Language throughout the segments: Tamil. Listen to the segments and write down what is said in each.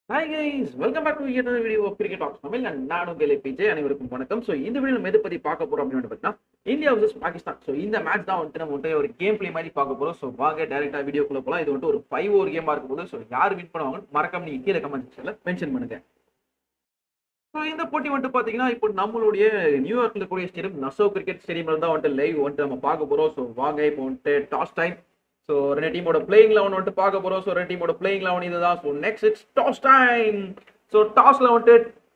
hi guys welcome back to another video of cricket talks Tamil நான் நான் உங்கள் பிஜே அனைவருக்கும் வணக்கம் ஸோ இந்த வீடியோ நம்ம எதை பத்தி பார்க்க போறோம் அப்படின்னு பார்த்தீங்கன்னா இந்தியா vs பாகிஸ்தான் ஸோ இந்த மேட்ச் தான் வந்துட்டு நம்ம வந்துட்டு ஒரு கேம் பிளே மாதிரி பார்க்க போறோம் ஸோ வாங்க டேரக்டா வீடியோக்குள்ள போலாம் இது வந்துட்டு ஒரு ஃபைவ் ஓவர் கேமா இருக்கும் போது ஸோ யார் வின் பண்ணுவாங்க மறக்காம நீங்க கீழே கமெண்ட் செக்ஷன்ல மென்ஷன் பண்ணுங்க ஸோ இந்த போட்டி வந்துட்டு பார்த்தீங்கன்னா இப்போ நம்மளுடைய நியூயார்க்ல இருக்கக்கூடிய ஸ்டேடியம் நசோ கிரிக்கெட் ஸ்டேடியம்ல தான் வந்துட்டு லைவ் வந்துட்டு நம்ம பார்க்க போறோம் ஸோ வாங்க இப்போ வந்துட்டு டாஸ் டைம் ஸோ ரெண்டு டீமோட பிளேயிங் லெவன் வந்துட்டு பார்க்க போறோம் ஸோ ரெண்டு டீமோட பிளேயிங் லெவன் இதுதான் so next it's toss time so டாஸ்ல வந்துட்டு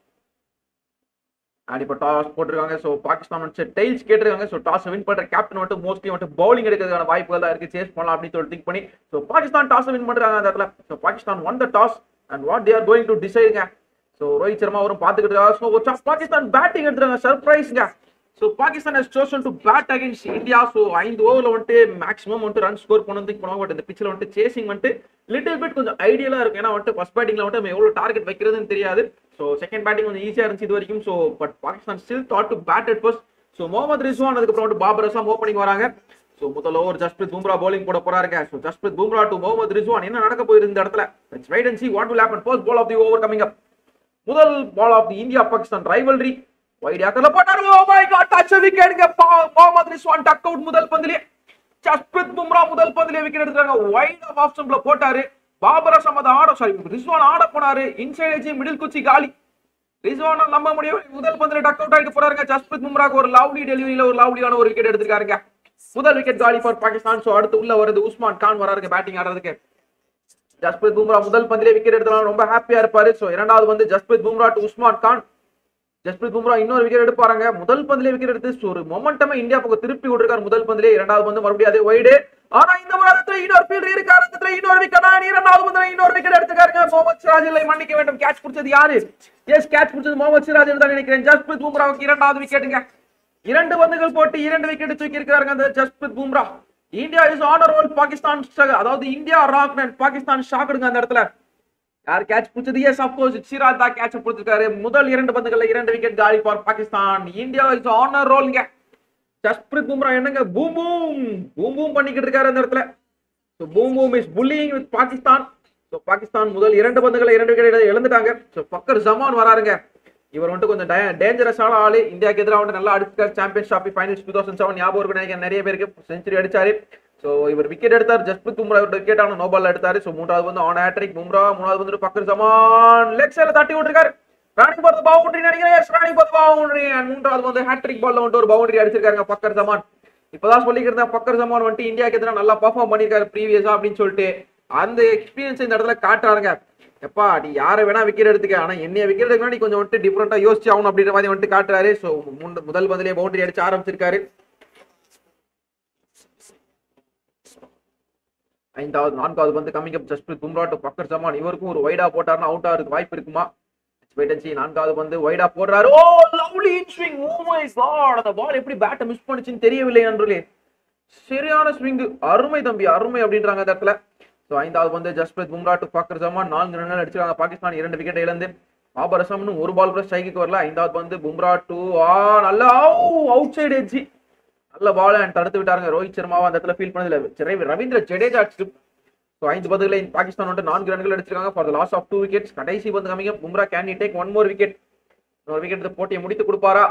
அண்ட் இப்போ டாஸ் போட்டிருக்காங்க ஸோ பாகிஸ்தான் வந்து டெய்ல்ஸ் கேட்டிருக்காங்க ஸோ டாஸ் வின் பண்ற கேப்டன் வந்துட்டு மோஸ்ட்லி வந்துட்டு பவுலிங் எடுக்கிறதுக்கான வாய்ப்புகள் தான் இருக்கு சேஸ் பண்ணலாம் அப்படின்னு சொல்லி திங்க் பண்ணி ஸோ பாகிஸ்தான் டாஸ் வின் பண்றாங்க அந்த இடத்துல so Pakistan won the toss and what they are going to டிசைடுங்க ஸோ ரோஹித் சர்மா அவரும் பார்த்துக்கிட்டு இருக்காங்க ஸோ பாகிஸ்தான் பேட்டிங் எடுத்துறாங்க சர்ப்ரைஸ்ங்க so Pakistan has chosen to bat against India so ஐந்து ஓவரில் வந்துட்டு மேக்ஸிமம் வந்துட்டு ரன் ஸ்கோர் பண்ணி பண்ணுவாங்க பட் இந்த பிச்சில் வந்துட்டு சேசிங் வந்துட்டு லிட்டில் பிட் கொஞ்சம் ஐடியலா இருக்கும் ஏன்னா வந்துட்டு ஃபர்ஸ்ட் பேட்டிங்ல வந்துட்டு நம்ம எவ்வளோ டார்கெட் வைக்கிறதுன்னு தெரியாது ஸோ செகண்ட் பேட்டிங் கொஞ்சம் ஈஸியாக இருந்துச்சு இது வரைக்கும் so but Pakistan still thought to bat at first so Mohammad Rizwan அதுக்கப்புறம் வந்துட்டு பாபர் அசாம் ஓப்பனிங் வராங்க ஸோ முதல் ஓவர் ஜஸ்பிரித் பும்ரா bowling போட போறாருங்க ஸோ ஜஸ்பிரித் பும்ரா டு முகமது ரிஸ்வான் என்ன நடக்க போயிருந்த இந்த இடத்துல wait and see what will happen first ball of the over coming up முதல் ball of the India Pakistan rivalry wide ஆக்கல போட்டாரு ஓ மை காட் டச் விக்கெட்ங்க முகமது ரிஸ்வான் டக் அவுட் முதல் பந்திலே ஜஸ்பிரித் பும்ரா முதல் பந்திலே விக்கெட் எடுத்தாங்க வைட் ஆஃப் ஆஃப் ஸ்டம்ப்ல போட்டாரு பாபர் அசாம் அதை ஆட சாரி ரிஸ்வான் ஆட போனாரு இன்சைட் எஜி மிடில் குச்சி காலி ரிஸ்வான நம்ப முடியும் முதல் பந்தில டக் அவுட் ஆயிட்டு போறாருங்க ஜஸ்பிரித் பும்ராக்கு ஒரு லவ்லி டெலிவரியில ஒரு லவ்லியான ஒரு விக்கெட் எடுத்திருக்காருங்க முதல் விக்கெட் காலி ஃபார் பாகிஸ்தான் சோ அடுத்து உள்ள வருது உஸ்மான் கான் வராருங்க பேட்டிங் ஆடுறதுக்கு ஜஸ்பிரித் பும்ரா முதல் பந்திலே விக்கெட் எடுத்தாலும் ரொம்ப ஹாப்பியா இருப்பாரு சோ இரண்டாவது வந்து ஜஸ்பிரித் பும்ரா டு உஸ்மான் கான் ஜஸ்பிரித் பும்ரா இன்னொரு விக்கெட் எடுப்பாருங்க முதல் பந்திலே விக்கெட் எடுத்து ஒரு மொமெண்டமா இந்தியா பக்கம் திருப்பி விட்டுருக்காரு முதல் பந்திலே இரண்டாவது வந்து மறுபடியும் அதே வைடு ஆனா இந்த வாரத்துல இன்னொரு ஃபீல்டர் இருக்காரு அந்த இன்னொரு விக்கெட் இரண்டாவது பந்தில இன்னொரு விக்கெட் எடுத்துக்காருங்க முகமது சிராஜ் இல்லை மன்னிக்க வேண்டும் கேட்ச் பிடிச்சது யாரு எஸ் கேட்ச் பிடிச்சது முகமது சிராஜ் தான் நினைக்கிறேன் ஜஸ்பிரித் பும்ராவுக்கு இரண்டாவது விக்கெட்டுங்க இரண்டு பந்துகள் போட்டு இரண்டு விக்கெட் தூக்கி இருக்காருங்க அந்த Jasprit Bumrah India is on a roll Pakistan அதாவது இந்தியா ராக் அண்ட் பாகிஸ்தான் ஷாக்குடுங்க அந்த இடத்துல யார் கேட்ச் பிடிச்சது எஸ் அப்கோர்ஸ் சிராஜ் தான் கேட்ச் பிடிச்சிருக்காரு முதல் இரண்டு பந்துகள்ல இரண்டு விக்கெட் காலி for Pakistan India is on a ரோல்ங்க ஜஸ்பிரித் பும்ரா என்னங்க பூம் பூம் பூம் பூம் பண்ணிக்கிட்டு இருக்காரு அந்த இடத்துல so boom boom is pulling with Pakistan so Pakistan முதல் இரண்டு பந்துகளை இரண்டு விக்கெட் இழந்துட்டாங்க ஸோ பக்கர் ஜமான் வராருங்க இவர் வந்துட்டு கொஞ்சம் டேஞ்சரஸான ஆளு இந்தியாவுக்கு எதிராக வந்து நல்லா அடிச்சார் champions trophy finals two thousand seven ஞாபகம் இருக்கு நினைக்கிறேன் நிறைய பேருக்கு செஞ்சுரி அடிச்சாரு ஸோ இவர் விக்கெட் எடுத்தார் ஜஸ்பிரித் பும்ரா இவரோட விக்கெட் ஆன நோபால் எடுத்தாரு ஸோ மூன்றாவது வந்து ஆன் ஹேட்ரிக் பும்ரா மூணாவது வந்துட்டு பக்கர் ஜமான் லெக் சைடில் தட்டி விட்டுருக்காரு ராணி பார்த்து பவுண்டரி நினைக்கிறேன் எஸ் ராணி பார்த்து பவுண்டரி அண்ட் மூன்றாவது வந்து ஹேட்ரிக் பால்ல வந்துட்டு ஒரு பவுண்டரி அடிச்சிருக்காங்க பக்கர் ஜமான் இப்பதான் சொல்லிக்கிறேன் பக்கர் ஜமான் வந்துட்டு இந்தியாவுக்கு எதிராக நல்லா பர்ஃபார்ம் பண்ணிருக்காரு ப்ரீவியஸா அப்படின்னு சொல்லிட்டு அந்த எக்ஸ்பீரியன்ஸ் இந்த இடத்துல காட்டுறாருங்க எப்பா நீ யாரை வேணா விக்கெட் எடுத்துக்க ஆனா என்னைய விக்கெட் எடுக்கணும் நீ கொஞ்சம் வந்துட்டு டிஃப்ரெண்டா யோசிச்சு ஆகணும் அப்படின்ற மாதிரி வந்துட்டு காட்டுறாரு ஸோ முதல் பதிலே பவுண்டரி அடிச்சு ஆரம்பிச்சிருக்காரு ஐந்தாவது நான்காவது வந்து coming up Jasprit Bumrah to Fakhar Zaman இவருக்கும் ஒரு வைடா போட்டாருன்னா அவுட் ஆகிறதுக்கு வாய்ப்பு இருக்குமா வெயிட் அண்ட் நான்காவது வந்து வைடா போடுறாரு oh lovely in swing oh my God அந்த பால் எப்படி பேட்டை மிஸ் பண்ணுச்சுன்னு தெரியவில்லை நண்பர்களே சரியான ஸ்விங் அருமை தம்பி அருமை அப்படின்றாங்க அந்த இடத்துல ஸோ ஐந்தாவது வந்து ஜஸ்பிரித் பும்ரா டு பக்கர் ஜமான் நான்கு ரன்கள் அடிச்சிருக்காங்க பாகிஸ்தான் இரண்டு விக்கெட் இழந்து பாபர் அசாம்னு ஒரு பால் கூட ஸ்ட்ரைக்கு வரல ஐந்தாவது வந்து பும்ரா டு ஆ நல்லா அவுட் சைடு எட்ஜி நல்ல பால் அண்ட் தடுத்து விட்டாருங்க ரோஹித் சர்மாவை அந்த இடத்துல ஃபீல் பண்ணதில்ல ரவீந்திர ஜடேஜா அடிச்சு ஸோ ஐந்து பந்துகளை பாகிஸ்தான் வந்துட்டு நான்கு ரன்கள் அடிச்சிருக்காங்க for the loss of two wickets கடைசி பந்து கம்மிங்க Bumrah can you take one more wicket ஒரு விக்கெட் எடுத்து போட்டியை முடித்து கொடுப்பாரா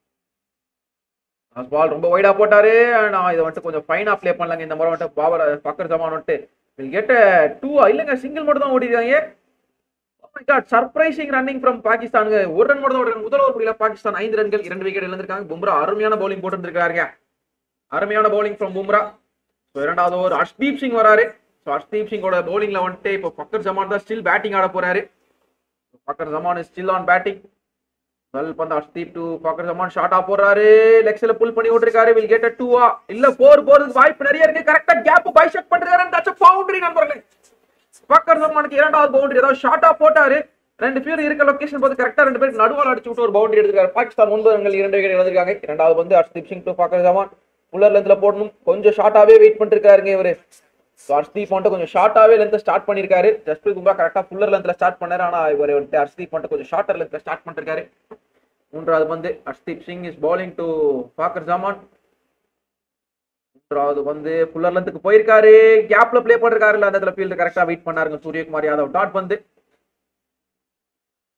பால் ரொம்ப வைடா போட்டாரு நான் இதை வந்துட்டு கொஞ்சம் ஃபைனா ப்ளே பண்ணலாங்க இந்த முறை வந்துட்டு பாபர் பக்கர் ஜமான் வந்துட்டு வில் கெட் டூ இல்லைங்க சிங்கிள் மட்டும் தான் ஓடிருக்காங்க சர்ப்ரைசிங் ரன்னிங் ஃப்ரம் பாகிஸ்தானுங்க ஒரு ரன் மட்டும் தான் முதல் ஓவர் முடியல பாகிஸ்தான் ஐந்து ரன்கள் இரண்டு விக்கெட் இழந்திருக்காங்க பும்ரா அருமையான பவுலிங் போட்டுருக்காருங்க அருமையான பவுலிங் ஃப்ரம் பும்ரா ஸோ இரண்டாவது ஓவர் ஹர்ஷ்தீப் சிங் வராரு ஸோ ஹர்ஷ்தீப் சிங்கோட பவுலிங்ல வந்துட்டு இப்போ பக்கர் ஜமான் தான் ஸ்டில் பேட்டிங் ஆட போறாரு Fakhar Zaman is still on batting well பந்து ஹர்ஷ்தீப் டு பக்கர் ஜமான் ஷார்ட்டா போறாரு லெக்ஸ்ல புல் பண்ணி விட்டுருக்காரு வில் கெட் டூவா இல்ல போர் போறதுக்கு வாய்ப்பு நிறைய இருக்கு கரெக்டா கேப் பைசெட் பண்றாரு டச் பவுண்டரி நண்பர்களே பக்கர் ஜமானுக்கு இரண்டாவது பவுண்டரி ஏதாவது ஷார்ட்டா போட்டாரு ரெண்டு பேர் இருக்க லொகேஷன் பார்த்து கரெக்டா ரெண்டு பேருக்கு நடுவால் அடிச்சு விட்டு ஒரு பவுண்டரி எடுத்துருக்காரு பாகிஸ்தான் ஒன்பது ரன்கள் இரண்டு விக்கெட் இழந்திருக்காங்க இரண்டாவது வந்து ஹர்ஷ்தீப் சிங் டு பக்கர் ஜமான் புல்லர் லென்த்ல போடணும் கொஞ்சம் ஷார்ட்டாவே வெயிட் பண்ணிட்டு இருக்காருங்க இவரு ஹர்ஷ்தீப் வந்துட்டு கொஞ்சம் ஷார்ட்டாவே லென்த் ஸ்டார்ட் பண்ணிருக்காரு ஜஸ்பிரித் பும்ரா கரெக்டா ஃபுல்லர் லென்த்ல ஸ்டார்ட் பண்ணாரு ஆனா இவர் வந்துட்டு ஹர்ஷ்தீப் வந்துட்டு கொஞ்சம் ஷார்ட்டர் லென்த்ல ஸ்டார்ட் பண்ணிருக்காரு மூன்றாவது வந்து Harshdeep Singh is bowling to Fakhar Zaman மூன்றாவது வந்து புல்லர் லென்த்துக்கு போயிருக்காரு கேப்ல ப்ளே பண்ணிருக்காரு அந்த இடத்துல ஃபீல்டு கரெக்டா வெயிட் பண்ணாருங்க சூரியகுமார் யாதவ் டாட் வந்து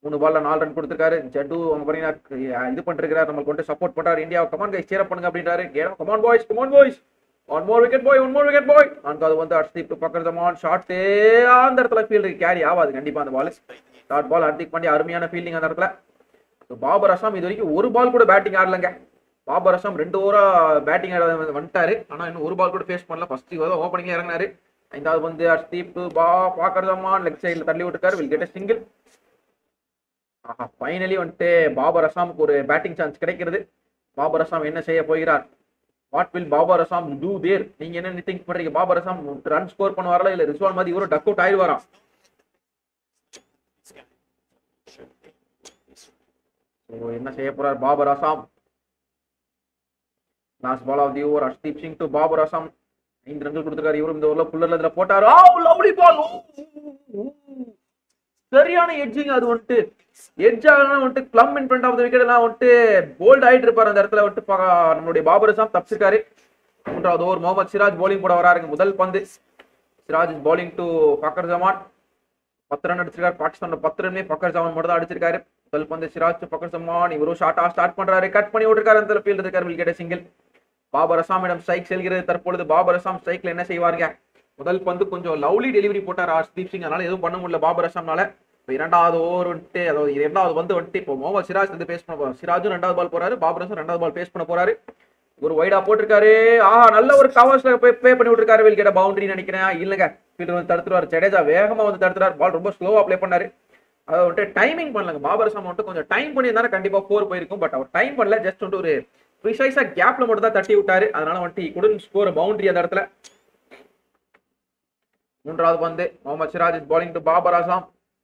மூணு பால்ல நாலு ரன் கொடுத்துருக்காரு ஜட்டு அவங்க பாத்தீங்கன்னா இது பண்ணிருக்காரு நம்மளுக்கு வந்து சப்போர்ட் பண்றாரு இந்தியா கமான் கைஸ் சேர பண்ணுங்க அப்படின்றாரு come on boys come on boys one more wicket boy one more wicket boy நான்காவது வந்து அர்ஷதீப் பக்கர்தமான் ஷாட்டே அந்த இடத்துல ஃபீல்டு கேரி ஆகாது கண்டிப்பா அந்த ball short ball Hardik Pandya அருமையான ஃபீல்டிங் அந்த இடத்துல So, பாபர் அசாம் இது வரைக்கும் ஒரு பால் கூட பேட்டிங் ஆடலங்க பாபர் அசாம் ரெண்டு ஓவரா பேட்டிங் ஆட வந்துட்டாரு ஆனா இன்னும் ஒரு பால் கூட ஃபேஸ் பண்ணல ஃபர்ஸ்ட் ஓப்பனிங்ல இறங்கினாரு ஐந்தாவது வந்து ஹர்ஷ்தீப் பா பாக்கர்தமான் லெக் சைடில் தள்ளி விட்டுருக்காரு வில் கெட் சிங்கிள் ஆஹா ஃபைனலி வந்துட்டு பாபர் அசாமுக்கு ஒரு பேட்டிங் சான்ஸ் கிடைக்கிறது பாபர் அசாம் என்ன செய்ய போகிறார் what will Babar Azam do there நீங்க என்ன திங்க் பண்றீங்க பாபர் அசாம் ரன் ஸ்கோர் பண்ணுவாரா இல்ல ரிஸ்வான் மாதிரி இவரும் டக் அவுட் ஆயிடுவாரா So, என்ன செய்ய போறார் Babar Azam last ball of the over Harshdeep Singh to Babar Azam ஐந்து ரன்கள் கொடுத்துருக்காரு இவரும் இந்த ஓவர்ல புல்லர்ல இதுல போட்டாரு ஆ லவ்லி பால் சரியான எட்ஜிங் அது வந்துட்டு எட்ஜ் ஆகலாம் வந்துட்டு plumb in front of the wicket எல்லாம் வந்துட்டு போல்ட் ஆயிட்டு இருப்பாரு அந்த இடத்துல வந்துட்டு பா- நம்மளுடைய பாபர் அசாம் தப்பிச்சிருக்காரு மூன்றாவது ஓவர் முகமது சிராஜ் bowling போட வராருங்க முதல் பந்து சிராஜ் bowling டு ஃபக்கர் ஜமான் பத்து ரன் அடிச்சிருக்காரு பாகிஸ்தான்ல பத்து ரன்மே ஃபக்கர் ஜமான் மட்டும் தான் அடிச்சிருக்காரு முதல் பந்து சிராஜ் டு ஃபக்கர் ஜமான் இவரும் ஷார்ட்டா ஸ்டார்ட் பண்றாரு கட் பண்ணி விட்டுருக்காரு அந்த ஃபீல்டு இருக்காரு விக்கெட் சிங்கிள் பாபர் அசாமிடம் ஸ்ட்ரைக் செல்கிறது தற்பொழுது பாபர் அசாம் ஸ்ட்ரைக்ல என்ன செய்வாருங்க முதல் பந்து கொஞ்சம் லவ்லி டெலிவரி போட்டார் ஹர்ஷ்தீப் சிங் அதனால எதுவும் பண்ண முடியல பாபர் அசாம்னால இப்போ இரண்டாவது ஓவர் வந்துட்டு அதாவது இரண்டாவது வந்து வந்துட்டு இப்போ முகமது சிராஜ் வந்து பேஸ் பண்ண போறாரு சிராஜும் ரெண்டாவது பால் போறாரு பாபர் அசாம் ரெண்டாவது பால் பேஸ் பண்ண போறாரு ஒரு வைடா போட்டிருக்காரு ஆஹா நல்ல ஒரு கவர்ஸ்ல போய் பே பண்ணி விட்டுருக்காரு வில் கேட்ட பவுண்டரி நினைக்கிறேன் இல்லங்க ஃபீல்டர் வந்து தடுத்துருவாரு ஜடேஜா வேகமா வந்து தடுத்துறாரு பால் ரொம்ப ஸ்லோவா ப்ளே பண்ணாரு அதை வந்துட்டு டைமிங் பண்ணலங்க பாபர் அசாம் வந்துட்டு கொஞ்சம் டைம் பண்ணியிருந்தாரு கண்டிப்பா ஃபோர் போயிருக்கும் பட் அவர் டைம் பண்ணல ஜஸ்ட் வந்துட்டு ஒரு ப்ரிசைஸா கேப்ல மட்டும் தான் தட்டி விட்டாரு அதனால வந்துட்டு குடன் ஸ்கோர் பவுண்டரி அந்த இடத்துல மூன்றாவது பந்து Mohammad Siraj is bowling to Babar Azam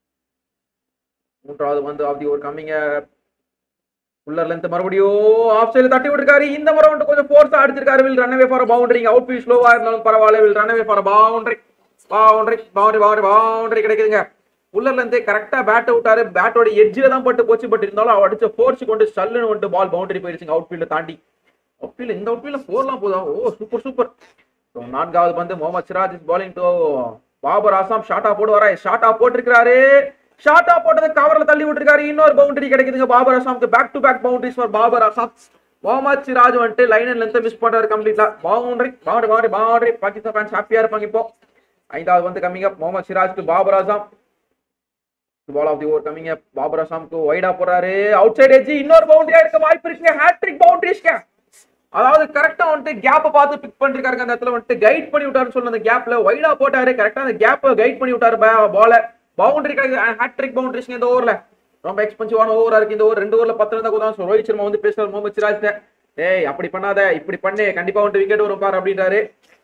மூன்றாவது பந்து ஆஃப் தி ஓவர் கம்மிங்க உள்ளர்ல இருந்து மறுபடியும் ஆஃப் சைடு தட்டி விட்டுருக்காரு இந்த முறை வந்து கொஞ்சம் ஃபோர்ஸா அடிச்சிருக்காரு will run away for boundary out piece ஸ்லோவா இருந்தாலும் பரவாயில்ல will run away for boundary boundary boundary boundary boundary கிடைக்குதுங்க உள்ளர்ல இருந்து கரெக்டா பேட் விட்டாரு பேட்டோட எட்ஜில தான் பட்டு போச்சு பட் இருந்தாலும் அவர் அடிச்ச ஃபோர்ஸ் கொண்டு சல்லுன்னு வந்துட்டு பால் பவுண்டரி போயிருச்சுங்க அவுட் ஃபீல்ட தாண்டி அவுட் ஃபீல்ட் இந்த அவுட் ஃபீல்ட்ல போர்லாம் போதா ஓ சூப்பர் சூப்பர் So, நான்காவது பந்து Mohammad Siraj is bowling to Babar Azam ஷார்ட்டா போடுவாரா ஷார்ட்டா போட்டிருக்காரு ஷார்ட்டா போட்டது கவர்ல தள்ளி விட்டுருக்காரு இன்னொரு பவுண்டரி கிடைக்குதுங்க பாபர் ஆசாம்க்கு back to back boundaries for Babar Azam Mohammad Siraj வந்துட்டு லைன் அண்ட் லென்த் மிஸ் பண்றாரு கம்ப்ளீட்டா boundary boundary boundary boundary Pakistan fans ஹாப்பியா இருப்பாங்க இப்போ ஐந்தாவது வந்து coming up Mohammad Siraj to Babar Azam ball of the over coming up Babar அசாம்க்கு வைடா போறாரு அவுட் சைடு எட்ஜ் இன்னொரு பவுண்டரியா இருக்க வாய்ப்பு இருக்குங்க ஹேட்ரிக் பவுண்டரிஸ்ங்க அதாவது கரெக்டா வந்துட்டு கேப்பை பார்த்து பிக் பண்ணிருக்காரு அந்த இடத்துல வந்துட்டு கைட் பண்ணி விட்டாருன்னு சொன்ன அந்த கேப்ல வைடா போட்டாரு கரெக்டா அந்த கேப்பை கைட் பண்ணி விட்டாரு பால பவுண்டரி கிடைக்குது ஹேட்ரிக் பவுண்டரிஸ்ங்க இந்த ஓவர்ல ரொம்ப எக்ஸ்பென்சிவான ஓவரா இருக்கு இந்த ஓவர் ரெண்டு ஓவர்ல பத்து ரன் தான் கொடுத்தா ரோஹித் சர்மா வந்து பேசுறாரு முகமது சிராஜ் டேய் அப்படி பண்ணாத இப்படி பண்ணு கண்டிப்பா வந்துட்டு விக்கெட் வரும் பாரு அப்படின்றாரு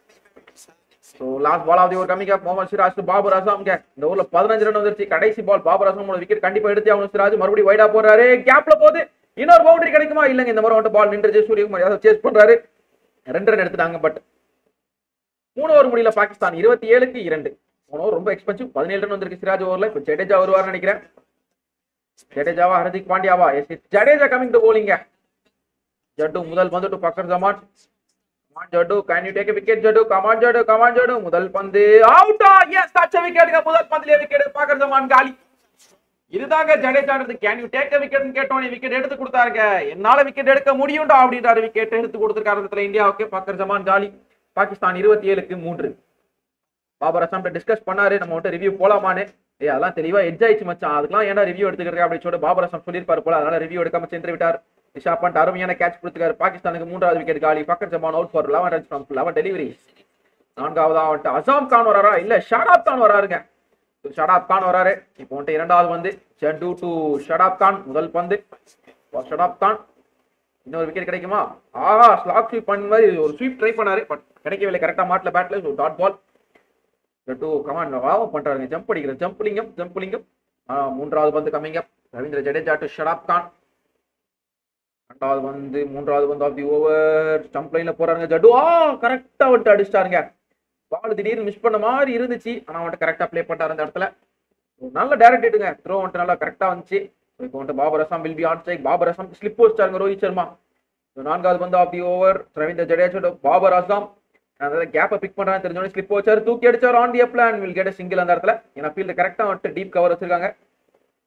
so last ball of the over coming up Mohammad Siraj Babar Azam இந்த ஓவர்ல பதினஞ்சு ரன் வந்துருச்சு கடைசி பால் பாபர் அசாமோட விக்கெட் கண்டிப்பா எடுத்து ஆகணும் சிராஜ் மறுபடியும் வைடா போறாரு கேப்ல போகுது இன்னொரு பவுண்டரி கிடைக்குமா இல்லங்க இந்த முறை வந்துட்டு பால் நின்றுச்சு சூரியகுமார் யாதவ் சேஸ் பண்றாரு ரெண்டு ரன் எடுத்துட்டாங்க பட் மூணு ஓவர் முடியல பாகிஸ்தான் இருபத்தி ஏழுக்கு இரண்டு மூணு ஓவர் ரொம்ப எக்ஸ்பென்சிவ் பதினேழு ரன் வந்திருக்கு சிராஜ் ஓவர்ல இப்போ ஜடேஜா வருவார்னு நினைக்கிறேன் ஜடேஜாவா ஹர்திக் பாண்டியாவா yes Jadeja coming to bowling Jaddu முதல் பந்து to Fakhar Zaman come on Jaddu can you take wicket Jaddu come on Jaddu come on Jaddu முதல் பந்து அவுட்டா எஸ் டச் விக்கெட்டுங்க முதல் பந்துல விக்கெட் பக்கர் ஜமான் காலி இதுதாங்க ஜடேஜான்றது கேன் யூ டேக் விக்கெட் கேட்டோனே விக்கெட் எடுத்து கொடுத்தாருங்க என்னால விக்கெட் எடுக்க முடியும்டா அப்படின்றாரு விக்கெட் எடுத்து கொடுத்துருக்காரு இடத்துல இந்தியாவுக்கு பக்கர் ஜமான் காலி பாகிஸ்தான் இருபத்தி ஏழுக்கு மூன்று பாபர் அசாம் டிஸ்கஸ் பண்ணாரு நம்ம வந்துட்டு ரிவ்யூ போலாமான்னு ஏய் அதெல்லாம் தெளிவா எட்ஜ் ஆயிடுச்சு மச்சான் அதுக்கெல்லாம் ஏன்டா ரிவ்யூ எடுத்துக்கிறேன் அப்படின்னு சொல்லிட்டு பாபர் அசாம் சொல்லியிருப்பாரு போல அதனால ரிவ்யூ எடுக்காம சென்று விட்டார் ரிஷா பண்ட் அருமையான கேட்ச் கொடுத்துருக்காரு பாகிஸ்தானுக்கு மூன்றாவது விக்கெட் காலி Fakhar Zaman out for eleven runs from eleven delivery நான்காவதா வந்துட்டு அசாம் கான் வராரா இல்ல ஷடாப் கான் வராருங்க ஷடாப் கான் வராரு இப்போ வந்துட்டு இரண்டாவது வந்து ஜட்டு டு ஷடாப் கான் முதல் பந்து ஷடாப் கான் இன்னொரு விக்கெட் கிடைக்குமா ஆஹா ஸ்லாக் ஸ்வீப் பண்ண மாதிரி ஒரு ஸ்வீப் ட்ரை பண்ணாரு பட் கிடைக்கவில்லை கரெக்டா மாட்டல பேட்ல so dot ball two come on வாவம் பண்றாருங்க ஜம்ப் அடிக்கிற ஜம்ப் லிங்கம் ஜம்ப் லிங்கம் மூன்றாவது பந்து coming up Ravindra Jadeja to Shadab Khan ரெண்டாவது வந்து மூன்றாவது வந்து ஆஃப் தி ஓவர் ஸ்டம்ப் லைன்ல போறாருங்க ஜட்டு ஆ கரெக்டா வந்துட்டு அடிச்சிட்டாருங்க பால் திடீர்னு மிஸ் பண்ண மாதிரி இருந்துச்சு ஆனா வந்துட்டு கரெக்டா ப்ளே பண்ணாரு அந்த இடத்துல நல்ல டைரக்ட் ஹிட்டுங்க த்ரோ வந்துட்டு நல்லா கரெக்டா வந்துச்சு இப்போ வந்துட்டு Babar Azam will be on strike Babar Azam slip வச்சாருங்க ரோஹித் சர்மா நான்காவது பந்து off the over Ravindra Jadeja Babar Azam அதனால கேப்பை பிக் பண்றான்னு தெரிஞ்சோடனே ஸ்லிப் வச்சாரு தூக்கி அடிச்சார் on the plan will get single அந்த இடத்துல ஏன்னா ஃபீல்டு கரெக்டா வந்துட்டு டீப் கவர் வச்சிருக்காங்க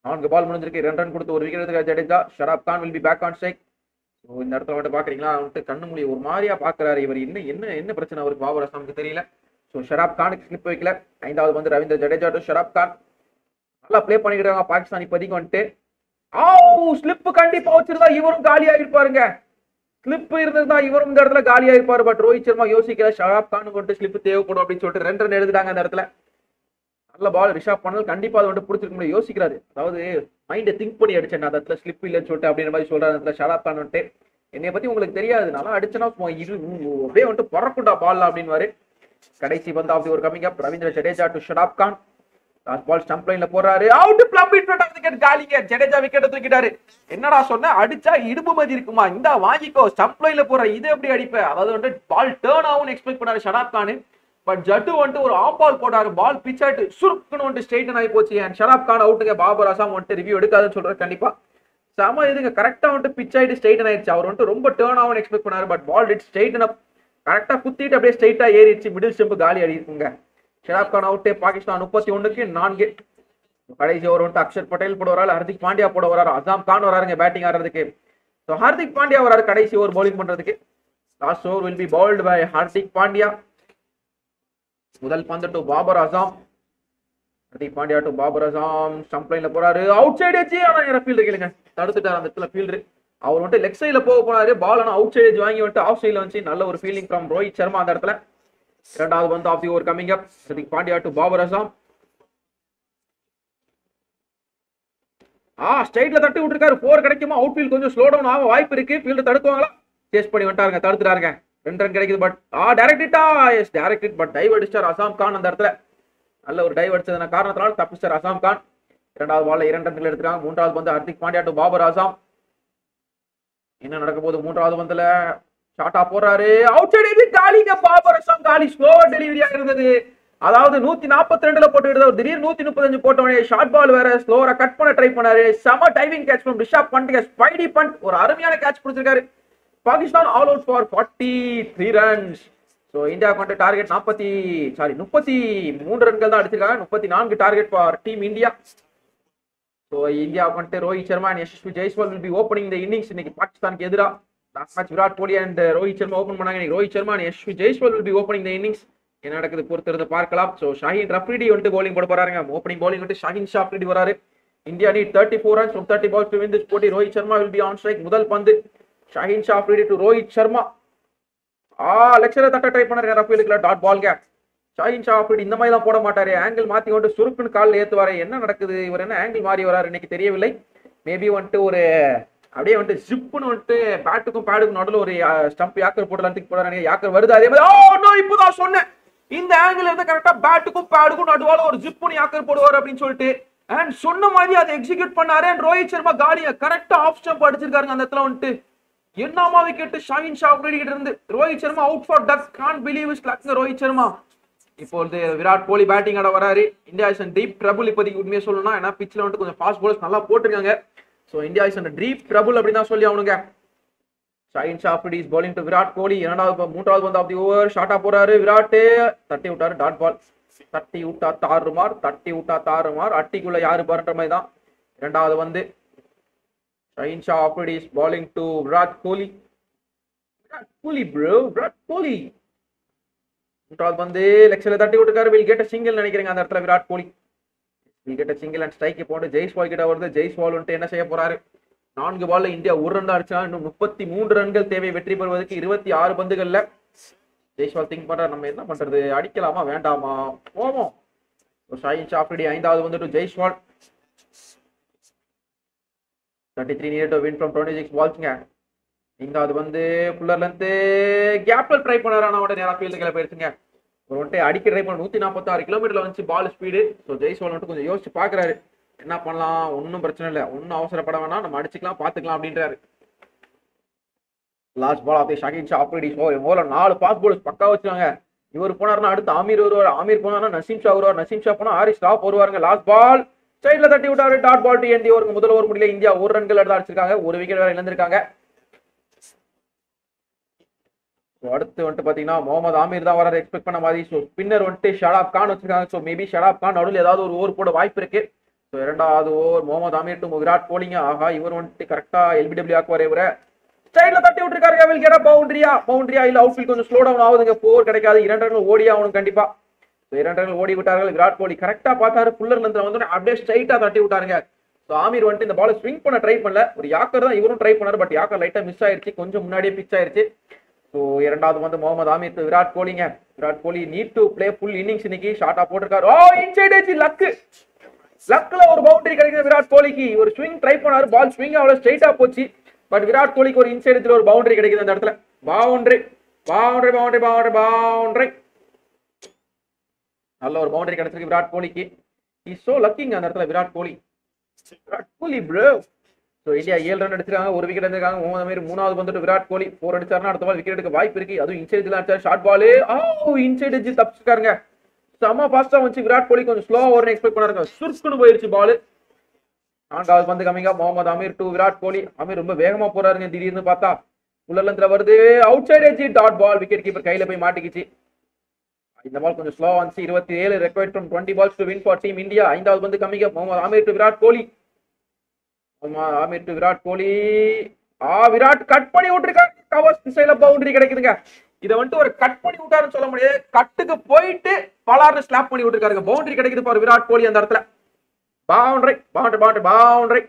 நான்கு பால் முடிஞ்சிருக்கு ரெண்டு ரன் கொடுத்து ஒரு விக்கெட் எடுத்துக்க Jadeja Shadab Khan will be back on strike so இந்த இடத்துல வந்துட்டு பாக்குறீங்களா வந்துட்டு கண்ணு மொழி ஒரு மாதிரியா பாக்குறாரு இவர் என்ன என்ன என்ன பிரச்சனை அவருக்கு பாபர் அஸ்லாமுக்கு தெரியல ஸோ ஷராப் கானுக்கு ஸ்லிப் வைக்கல ஐந்தாவது வந்து ரவீந்திர ஜடேஜா டு ஷராப் கான் நல்லா ப்ளே பண்ணிக்கிட்டு இருக்காங்க பாகிஸ்தான் இப்போதைக்கு வந்துட்டு ஆ ஸ்லிப் கண்டிப்பா வச்சிருந்தா இவரும் காலியா இருப்பாருங்க ஸ்லிப் இருந்திருந்தா இவரும் இந்த இடத்துல காலியா இருப்பாரு பட் ரோஹித் சர்மா யோசிக்கல ஷராப் கான் கொண்டு ஸ்லிப் தேவைப்படும் அப்படின்னு சொல்லிட்டு ரெண்டு ரன் எடுத்துட்டாங்க அந்த இடத்துல நல்ல பால் ரிஷாப் பண்ணல் கண்டிப்பா அதை வந்து பிடிச்சிருக்க முடியும் யோசிக்கிறாரு அதாவது மைண்டை திங்க் பண்ணி அடிச்சேன் நான் அந்த இடத்துல ஸ்லிப் இல்லைன்னு சொல்லிட்டு அப்படின்ற மாதிரி சொல்றாரு அந்த இடத்துல ஷராப் கான் வந்துட்டு என்னை பத்தி உங்களுக்கு தெரியாது நல்லா அடிச்சனா சும்மா இது உ- அப்படியே வந்துட்டு பறக்குண்டா பால் அப்படின்னு கடைசி வந்து அப்படி ஒரு coming up Ravindra Jadeja to Shadab Khan last ball stump லைன்ல போறாரு out plumb it off wicket காலிங்க ஜடேஜா விக்கெட் தூக்கிட்டாரு என்னடா சொன்ன அடிச்சா இடுப்பு மதி இருக்குமா இந்த வாங்கிக்கோ ஸ்டம்ப் லைன்ல போற இது எப்படி அடிப்ப அதாவது வந்து பால் டேர்ன் ஆகும்னு எக்ஸ்பெக்ட் பண்ணாரு ஷடாப் கான் பட் ஜட்டு வந்துட்டு ஒரு ஆஃப் பால் போட்டாரு பால் பிச் ஆயிட்டு சுருக்குன்னு வந்துட்டு ஸ்ட்ரெயிட்டன் ஆகி போச்சு அண்ட் ஷடாப் கான் அவுட்டுங்க பாபர் அசாம் வந்துட்டு ரிவ்யூ எடுக்காதுன்னு சொல்றாரு கண்டிப்பா செம இதுங்க கரெக்டா வந்துட்டு பிச் ஆயிட்டு ஸ்ட்ரெயிட்டன் ஆயிடுச்சு அவர் வந்துட்டு ரொம்ப டேர்ன் ஆகும்னு எக்ஸ்பெக்ட் பண்ணாரு but ball it straighten up கரெக்டா குத்திட்டு அப்படியே ஸ்ட்ரெயிட்டா ஏறிடுச்சு மிடில் ஸ்டெம்பு காலி அடிக்குங்க ஷராப் கான் அவுட்டு பாகிஸ்தான் முப்பத்தி ஒண்ணுக்கு நான்கு கடைசி ஓவர் வந்துட்டு அக்ஷர் பட்டேல் போட வராரு ஹர்திக் பாண்டியா போட வராரு அசாம் கான் வராருங்க பேட்டிங் ஆடுறதுக்கு ஸோ ஹர்திக் பாண்டியா வராரு கடைசி ஓவர் பவுலிங் பண்றதுக்கு last over will be bowled by Hardik Pandya முதல் பந்து to Babar Azam Hardik Pandya to Babar Azam stump லைன்ல போறாரு அவுட் சைடு வச்சு ஆனா என்ன ஃபீல்டு கேளுங்க தடுத்துட்டார் அந்த இடத்துல ஃபீல்டர் அவர் வந்துட்டு லெக் சைடுல போக போனாரு பால் ஆனா அவுட் சைடு வாங்கி வந்துட்டு ஆஃப் சைடுல வந்து நல்ல ஒரு ஃபீலிங் ஃப்ரம் ரோஹித் சர்மா அந்த இடத்துல இரண்டாவது வந்து off the over coming up Hardik Pandya to Babar Azam ah ஸ்ட்ரைட்ல தட்டி விட்டுருக்காரு போர் கிடைக்குமா அவுட் ஃபீல்ட் கொஞ்சம் ஸ்லோ டவுன் ஆக வாய்ப்பு இருக்கு ஃபீல்டு தடுக்குவாங்களா சேஸ் பண்ணி வந்துட்டாருங்க தடுத்துட்டாருங்க ரெண்டு ரன் கிடைக்குது பட் ஆ டைரக்டா எஸ் டைரக்ட் பட் டைவ் அடிச்சார் அசாம் கான் அந்த இடத்துல நல்ல ஒரு டைவ் அடிச்சதுன காரணத்தினால தப்பிச்சார் அசாம் கான் இரண்டாவது பால்ல இரண்டு ரன்கள் எடுத்துருக்காங்க மூன்றாவது வந்து ஹர்திக் பாண்டியா டு பாபர் அசாம் என்ன நடக்க போகுது மூன்றாவது பந்துல ஷார்ட்டா போறாரு அவுட் சைடு காலிங்க பாபர் அசாம் காலி ஸ்லோவா டெலிவரியா இருந்தது அதாவது நூத்தி நாற்பத்தி ரெண்டுல போட்டு விடுது திடீர் நூத்தி முப்பத்தஞ்சு போட்ட உடனே ஷார்ட் பால் வேற ஸ்லோவரா கட் பண்ண ட்ரை பண்ணாரு செம diving catch from Rishabh Pant Spidey Pant ஒரு அருமையான கேட்ச் பிடிச்சிருக்காரு Pakistan all out for forty three runs so இந்தியாவுக்கு வந்து டார்கெட் நாற்பத்தி சாரி முப்பத்தி மூன்று ரன்கள் தான் அடிச்சிருக்காங்க முப்பத்தி நான்கு target for team India so இந்தியாவுக்கு வந்துட்டு Rohit Sharma and Yashasvi Jaiswal will be opening இந்த இன்னிங்ஸ் இன்னைக்கு பாகிஸ்தானுக்கு எதிராக last match Virat Kohli and Rohit Sharma open பண்ணாங்க இன்னைக்கு Rohit Sharma and Yashasvi Jaiswal will be opening இந்த இன்னிங்ஸ் என்ன நடக்குது பொறுத்திருந்து பார்க்கலாம் ஸோ ஷாஹின் ரஃப்ரிடி வந்துட்டு bowling போட போறாங்க ஓப்பனிங் bowling வந்துட்டு ஷாஹின் ஷா அப்ரிடி வராரு India need thirty four runs from thirty balls to win this போட்டி Rohit Sharma will be on strike முதல் பந்து ஷாஹின் ஷா அப்ரிடி டு ரோஹித் சர்மா ஆ லெக்சரை தட்ட ட்ரை பண்ணாரு ரஃபீலுக்குல dot ball gap Shaheen Shah Afridi இந்த மாதிரி எல்லாம் போட மாட்டாரு ஆங்கிள் மாத்தி கொண்டு சுருக்குன்னு காலில் ஏத்துவாரு என்ன நடக்குது இவர் என்ன ஆங்கிள் மாறி வராரு இன்னைக்கு தெரியவில்லை மேபி வந்துட்டு ஒரு அப்படியே வந்துட்டு ஜிப்புன்னு வந்துட்டு பேட்டுக்கும் பேடுக்கும் நடுவில் ஒரு ஸ்டம்ப் யாக்கர் போடலாம் தூக்கி போடுறாரு யாக்கர் வருது அதே மாதிரி ஓ நோ இப்போதான் சொன்னேன் இந்த ஆங்கிள் இருந்து கரெக்டா பேட்டுக்கும் பேடுக்கும் நடுவால ஒரு ஜிப்புன்னு யாக்கர் போடுவார் அப்படின்னு சொல்லிட்டு அண்ட் சொன்ன மாதிரி அதை எக்ஸிக்யூட் பண்ணாரு அண்ட் ரோஹித் சர்மா காலியை கரெக்டா ஆஃப் ஸ்டம்ப் அடிச்சிருக்காருங்க அந்த இடத்துல வந்துட்டு என்னமா விக்கெட் ஷாஹின் ஷா அப்ரிடி கிட்ட இருந்து Rohit Sharma out for duck can't believe his luck Rohit Sharma இப்பொழுது விராட் கோலி பேட்டிங் ஆட வராரு இந்தியா இஸ் டீப் ட்ரபுள் இப்போதைக்கு உண்மையை சொல்லணும்னா ஏன்னா பிச்சில் வந்துட்டு கொஞ்சம் ஃபாஸ்ட் பால்ஸ் நல்லா போட்டிருக்காங்க so India is deep trouble அப்படின்னு தான் சொல்லி அவனுங்க Shaheen Shah Afridi is bowling to Virat Kohli இரண்டாவது மூன்றாவது பந்து ஆஃப் தி ஓவர் ஷார்ட்டா போறாரு விராட் தட்டி விட்டாரு டாட் பால் தட்டி விட்டா தாறுமார் தட்டி விட்டா தாறுமார் அட்டிக்குள்ள யாரு பாருன்ற மாதிரி தான் இரண்டாவது வந்து Shaheen Shah Afridi is bowling to Virat Kohli Virat Kohli bro Virat Kohli மூன்றாவது வந்து லெக்ஸில் தட்டி விட்டுருக்காரு வில் கெட்ட சிங்கிள் நினைக்கிறேங்க அந்த இடத்துல Virat Kohli will get single and strike போட்டு ஜெய்ஸ்வால் கிட்ட வருது ஜெய்ஸ்வால் வந்துட்டு என்ன செய்ய போறாரு நான்கு பால்ல இந்தியா ஒரு ரன் தான் அடிச்சா இன்னும் முப்பத்தி மூன்று ரன்கள் தேவை வெற்றி பெறுவதற்கு இருபத்தி ஆறு பந்துகள்ல ஜெய்ஸ்வால் திங்க் பண்றாரு நம்ம என்ன பண்றது அடிக்கலாமா வேண்டாமா போவோம் ஷாஹின் ஷாஃப்ரிடி ஐந்தாவது வந்துட்டு Jaiswal thirty three near to win from twenty six பால்ஸ்ங்க ஐந்தாவது வந்து புல்லர்ல இருந்து கேப்ல ட்ரை பண்ணாரு ஆனா உடனே நேரா ஃபீல்டுகளை போயிருச்சுங்க ஒரு வந்துட்டு அடிக்க ட்ரை பண்ண நூத்தி நாற்பத்தாறு கிலோமீட்டர்ல வந்து பால் ஸ்பீடு ஸோ ஜெய்ஸ்வால் வந்துட்டு கொஞ்சம் யோசிச்சு பாக்குறாரு என்ன பண்ணலாம் ஒன்றும் பிரச்சனை இல்லை ஒன்றும் அவசரப்பட வேணாம் நம்ம அடிச்சுக்கலாம் பார்த்துக்கலாம் அப்படின்றாரு last ball off Shaheen Shah அப்படி மோல நாலு பாஸ் பால்ஸ் பக்கா வச்சுருவாங்க இவர் போனாருன்னா அடுத்து ஆமீர் வருவார் ஆமீர் போனாருன்னா நசீம் ஷா வருவார் நசீம் ஷா போனா ஆரிஸ் ஸ்டாப் வருவாருங்க லாஸ்ட் பால் சைட்ல தட்டி விட்டாரு டாட் பால் டி என்டி ஒரு முதல் ஓவர் முடியல இந்தியா ஒரு ரன்கள் எடுத்து அடிச்சிருக்காங்க ஒரு விக்கெட் வேற இழந்திருக்காங்க So, அடுத்து வந்துட்டு பாத்தீங்கன்னா முகமது ஆமீர் தான் வர எக்ஸ்பெக்ட் பண்ண மாதிரி ஸோ ஸ்பின்னர் வந்துட்டு ஷடாப் கான் வச்சிருக்காங்க ஸோ மேபி ஷடாப் கான் நடுவில் ஏதாவது ஒரு ஓவர் போட வாய்ப்பு இருக்கு ஸோ இரண்டாவது ஓவர் முகமது அமீர் டு விராட் கோலிங்க ஆஹா இவர் வந்துட்டு கரெக்டா எல்பிடபிள்யூ ஆக்குவார் இவரை ஸ்டைல தட்டி விட்டுருக்காரு வில் கேட்டா பவுண்டரியா பவுண்டரியா இல்ல அவுட்ஃபீல்ட் கொஞ்சம் ஸ்லோ டவுன் ஆகுதுங்க போர் கிடைக்காது இரண்டு ரன்கள் ஓடி ஆகணும் கண்டிப்பா So, இரண்டு ரன்கள் ஓடி விட்டார்கள் விராட் கோலி கரெக்டா பார்த்தாரு புல்லர்ல இருந்து வந்து அப்படியே ஸ்ட்ரைட்டா தட்டி விட்டாருங்க ஸோ ஆமீர் வந்துட்டு இந்த பால் ஸ்விங் பண்ண ட்ரை பண்ணல ஒரு யாக்கர் தான் இவரும் ட்ரை பண்ணாரு பட் யாக்கர் லைட்டா மிஸ் ஆயிருச்சு கொஞ்சம் முன்னாடியே பிச் ஆயிருச்சு ஸோ இரண்டாவது வந்து முகமது ஆமீர் to விராட் கோலிங்க Virat Kohli need to play full innings இன்னைக்கு ஷார்ட்டா போட்டிருக்காரு ஓ இன்சைட் ஏஜி லக்கு லக்ல ஒரு பவுண்டரி கிடைக்குது விராட் கோலிக்கு ஒரு ஸ்விங் ட்ரை பண்ணாரு பால் ஸ்விங் அவ்வளவு ஸ்ட்ரைட்டா போச்சு பட் விராட் கோலிக்கு ஒரு இன்சைடு ஒரு பவுண்டரி கிடைக்குது அந்த இடத்துல boundary boundary boundary boundary boundary நல்ல ஒரு பவுண்டரி கிடைச்சிருக்கு விராட் கோலிக்கு இஸ் சோ லக்கிங்க அந்த இடத்துல Virat Kohli Virat Kohli bro so India ஏழு ரன் அடிச்சிருக்காங்க ஒரு விக்கெட் எடுத்திருக்காங்க முகமது அமீர் மூணாவது வந்துட்டு விராட் கோலி ஃபோர் அடிச்சாருன்னா அடுத்த பால் விக்கெட் எடுக்க வாய்ப்பு இருக்கு அதுவும் இன்சைடு அடிச்சாரு ஷார்ட் பால் ஓ இன்சைடு அடிச்சு தப்பிச்சிருக்காருங்க செம ஃபாஸ்டா வந்து விராட் கோலி கொஞ்சம் ஸ்லோவா வரும்னு எக்ஸ்பெக்ட் பண்ணாருங்க சுருக்குன்னு போயிருச்சு பால் நான்காவது பந்து கம்மிங்க முகமது அமீர் டு விராட் கோலி அமீர் ரொம்ப வேகமா போறாருங்க திடீர்னு பார்த்தா உள்ளலத்துல வருது outside edge dot ball wicketkeeper கையில போய் மாட்டிக்கிச்சு இந்த பால் கொஞ்சம் ஸ்லோ வந்துச்சு இருபத்தி ஏழு required from twenty balls to win for team India ஐந்தாவது பந்து கம்மிங்க Mohammad Amir to Virat Kohli Mohammad Amir to Virat Kohli ah Virat cut பண்ணி விட்டுருக்காரு கவர்ஸ் திசையில பவுண்டரி கிடைக்குதுங்க இதை வந்துட்டு ஒரு கட் பண்ணி விட்டாருன்னு சொல்ல முடியாது கட்டுக்கு போயிட்டு பலார்னு ஸ்லாப் பண்ணி விட்டுருக்காருங்க பவுண்டரி கிடைக்குது பாரு விராட் கோலி அந்த இடத்துல boundary boundary boundary boundary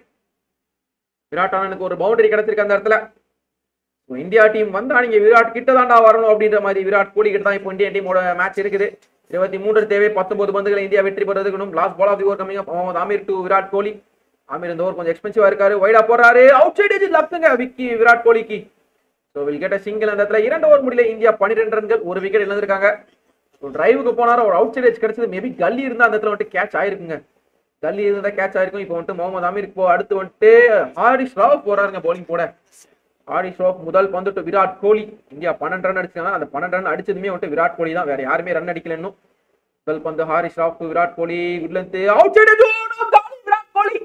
Virat அண்ணனுக்கு ஒரு பவுண்டரி கிடைச்சிருக்கு அந்த இடத்துல So, இந்தியா டீம் வந்தா நீங்க விராட் கிட்ட தாண்டா வரணும் அப்படின்ற மாதிரி விராட் கோலி கிட்ட தான் இப்போ இந்தியன் டீமோட மேட்ச் இருக்குது இருபத்தி மூன்று தேவை பத்தொன்பது பந்துகளை இந்தியா வெற்றி பெறதுக்கணும் last ball of the over coming Mohammad Amir to Virat Kohli Amir இந்த ஓவர் கொஞ்சம் எக்ஸ்பென்சிவா இருக்காரு வைடா போறாரு அவுட் சைடு லப்துங்க விக்கி விராட் கோலிக்கு ஸோ வில் கெட்ட சிங்கிள் அந்த இடத்துல இரண்டு ஓவர் முடியல இந்தியா பன்னிரெண்டு ரன்கள் ஒரு விக்கெட் இழந்திருக்காங்க ஸோ டிரைவுக்கு போனாரோ ஒரு அவுட் சைடு கிடைச்சது மேபி கல்லி இருந்தா அந்த இடத்துல வந்துட்டு கேட்ச் ஆயிருக்குங்க கல்லி இருந்தா கேட்ச் ஆயிருக்கும் இப்போ வந்துட்டு முகமது அமீர் இப்போ அடுத்து வந்துட்டு ஹாரிஸ் ராவ் போறாருங்க பவுலிங் போட ஹாரிஸ் ராவ் முதல் பந்து to விராட் கோலி இந்தியா பன்னெண்டு ரன் அடிச்சாங்க அந்த பன்னெண்டு ரன் அடிச்சதுமே வந்துட்டு விராட் கோலி தான் வேற யாருமே ரன் அடிக்கல இன்னும் முதல் பந்து ஹாரிஸ் ராவ் to விராட் கோலி உட்லந்து அவுட் சைடு விராட் கோலி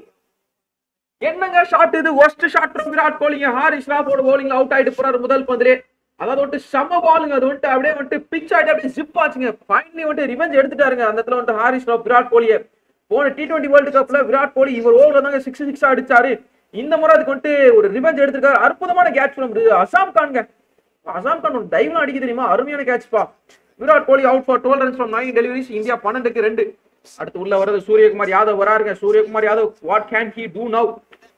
என்னங்க ஷாட் இது ஒஸ்ட் ஷாட் விராட் கோலிங்க ஹாரிஸ் ராவோட பவுலிங்ல அவுட் ஆயிட்டு போறாரு முதல் பந்திலே அதாவது வந்துட்டு செம பாலுங்க அது வந்துட்டு அப்படியே வந்துட்டு பிச் ஆயிட்டு அப்படியே ஜிப் ஆச்சுங்க ஃபைனலி வந்துட்டு ரிவெஞ்ச் எடுத்துட்டாருங்க அந்த இடத்துல வந்துட்டு ஹாரிஸ் ராவ் விராட் கோலியை போன டி டுவெண்ட்டி வேர்ல்டு கப்ல விராட் கோலி இவர் ஓவர்ல தாங்க சிக்ஸ் சிக்ஸ் அடிச்சாரு இந்த முறை அதுக்கு வந்துட்டு ஒரு ரிவெஞ்ச் எடுத்திருக்காரு அற்புதமான கேட்ச் ஃப்ரம் அசாம் கான்ங்க அசாம் கான் ஒரு டைவ்லாம் அடிக்க தெரியுமா அருமையான கேட்ச்பா Virat Kohli out for twelve runs from nine deliveries India பன்னெண்டுக்கு ரெண்டு அடுத்து உள்ள வர்றது சூரியகுமார் யாதவ் வராருங்க Suryakumar Yadav what can he do now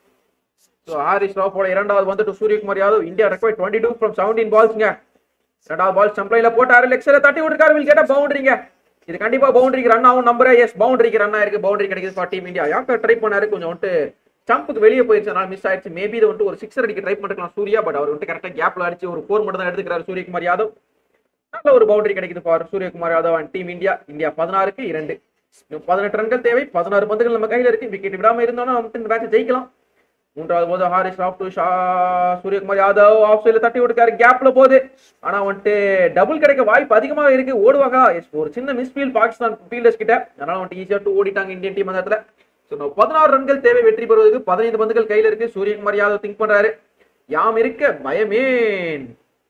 so Haris ராவோட இரண்டாவது வந்துட்டு Suryakumar Yadav India require twenty two from seventeen பால்ஸ்ங்க ரெண்டாவது பால் ஸ்டம்ப்லைல போட்டாரு லெக்ஸரை தட்டி விட்டுருக்காரு வில் கேட்ட பவுண்டரிங்க இது கண்டிப்பா பவுண்டரிக்கு ரன் ஆகும் நம்புறேன் எஸ் பவுண்டரிக்கு ரன் ஆயிருக்கு பவுண்டரி கிடைக்குது for team India yorker try பண்ணாரு கொஞ்சம் வந்துட்டு ஸ்டம்புக்கு வெளியே போயிருச்சு அதனால மிஸ் ஆயிடுச்சு மேபி இது வந்துட்டு ஒரு சிக்ஸர் அடிக்க ட்ரை பண்ணிருக்கலாம் சூர்யா பட் அவர் வந்துட்டு கரெக்டாக கேப்ல அடிச்சு ஒரு ஃபோர் மட்டும் தான் எடுத்துக்கிறாரு சூரியகுமார் யாதவ் நல்ல ஒரு பவுண்டரி கிடைக்குது for Suryakumar Yadav and team India India பதினாறுக்கு இரண்டு இன்னும் பதினெட்டு ரன்கள் தேவை பதினாறு பந்துகள் நம்ம கையில இருக்கு விக்கெட் விடாம இருந்தோம்னா நம்ம இந்த மேட்சை ஜெயிக்கலாம் மூன்றாவது போது ஹாரிஸ் ராவ் டு ஷா சூரியகுமார் யாதவ் ஆஃப் சைட்ல தட்டி விட்டுருக்காரு கேப்ல போகுது ஆனா வந்துட்டு டபுள் கிடைக்க வாய்ப்பு அதிகமா இருக்கு ஓடுவாங்க Yes, ஒரு சின்ன மிஸ்ஃபீல் பாகிஸ்தான் ஃபீல்டர்ஸ் கிட்ட அதனால வந்துட்டு ஈஸியா டு ஓடிட்டாங்க இந்தியன் டீம் அந்த இடத்துல ஸோ பதினாறு ரன்கள் தேவை வெற்றி பெறுவதற்கு பதினைந்து பந்துகள் கையில இருக்கு சூரியகுமார் யாதவ் திங்க் பண்றாரு யாம் இருக்க பயமேன்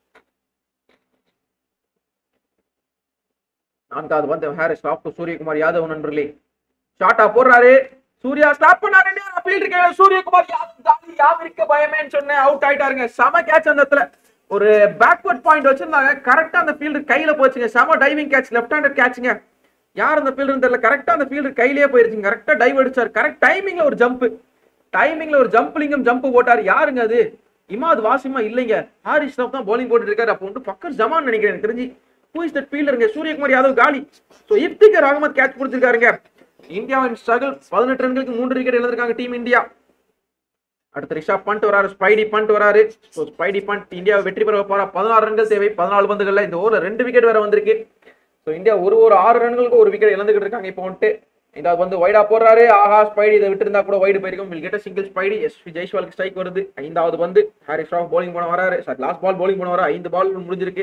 நான்காவது பந்து ஹாரிஸ் ராவ் டு சூரியகுமார் யாதவ் நண்பர்களே ஷார்ட்டா போடுறாரு சூர்யா ஸ்டாப் பண்ணாரு ஃபீல்டர் கையில சூரியகுமார் யாதவ் தாண்டி யாம் இருக்க பயமேன்னு சொன்னேன் அவுட் ஆயிட்டாருங்க செம கேட்ச் அந்த இடத்துல ஒரு பேக்வர்ட் பாயிண்ட் வச்சிருந்தாங்க கரெக்டா அந்த ஃபீல்டர் கையில போச்சுங்க செம டைவிங் கேட்ச் லெஃப்ட் ஹேண்டட் கேட்சுங்க யார் அந்த ஃபீல்டர் தெரியல கரெக்டா அந்த ஃபீல்டர் கையிலேயே போயிருச்சுங்க கரெக்டா டைவ் அடிச்சாரு கரெக்ட் டைமிங்ல ஒரு ஜம்ப் டைமிங்ல ஒரு ஜம்ப்லிங்கும் ஜம்ப் போட்டாரு யாருங்க அது இமாத் வாசிமா இல்லைங்க ஹாரிஸ் ராவ் தான் bowling போட்டுட்டு இருக்காரு அப்போ வந்து பக்கர் ஜமான் நினைக்கிறேன் எனக்கு தெரிஞ்சு ஹூ இஸ் தட் ஃபீல்டருங்க சூரியகுமார் யாதவ் காலி ஸோ இப்திகர் அகமத் கேட்ச் கொடுத்துருக்காருங்க இந்தியாவின் ஸ்ட்ரகிள் பதினெட்டு ரன்களுக்கு மூன்று விக்கெட் இழந்திருக்காங்க டீம் இந்தியா அடுத்து ரிஷப் பண்ட் வராரு ஸ்பைடி பண்ட் வராரு ஸோ ஸ்பைடி பண்ட் இந்தியாவை வெற்றி பெற போறா பதினாறு ரன்கள் தேவை பதினாலு பந்துகள்ல இந்த ஓவர்ல ரெண்டு விக்கெட் வேற வந்திருக்கு ஸோ இந்தியா ஒரு ஒரு ஆறு ரன்களுக்கு ஒரு விக்கெட் இழந்துகிட்டு இருக்காங்க இப்போ வந்துட்டு இந்த வந்து வைடா போடுறாரு ஆஹா ஸ்பைடி இதை விட்டுருந்தா கூட வைடு போயிருக்கும் will get single Spidey yes ஜெய்ஸ்வாலுக்கு ஸ்ட்ரைக் வருது ஐந்தாவது வந்து ஹாரிஸ் ராவ் bowling பண்ண வராரு சார் லாஸ்ட் பால் bowling பண்ண வர ஐந்து பால் முடிஞ்சிருக்கு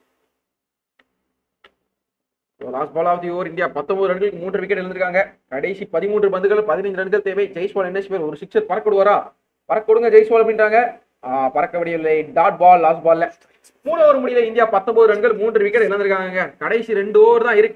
last ball of the over India பத்தொன்பது ரன்களுக்கு மூன்று விக்கெட் இழந்திருக்காங்க கடைசி பதிமூன்று பந்துகள் பதினைந்து ரன்கள் தேவை ஜெய்ஸ்வால் என்ன பேர் ஒரு சிக்ஸர் பறக்கிடுவாரா பறக்கொடுங்க ஜெய்ஸ்வால் அப்படின்றாங்க ஆஹ் பறக்க விடவில்லை டாட் பால் லாஸ்ட் பால்ல மூணு ஓவர் முடியல இந்தியா பத்தொன்பது ரன்கள் மூன்று விக்கெட் இழந்திருக்காங்க கடைசி ரெண்டு ஓவர் தான் இருக்கு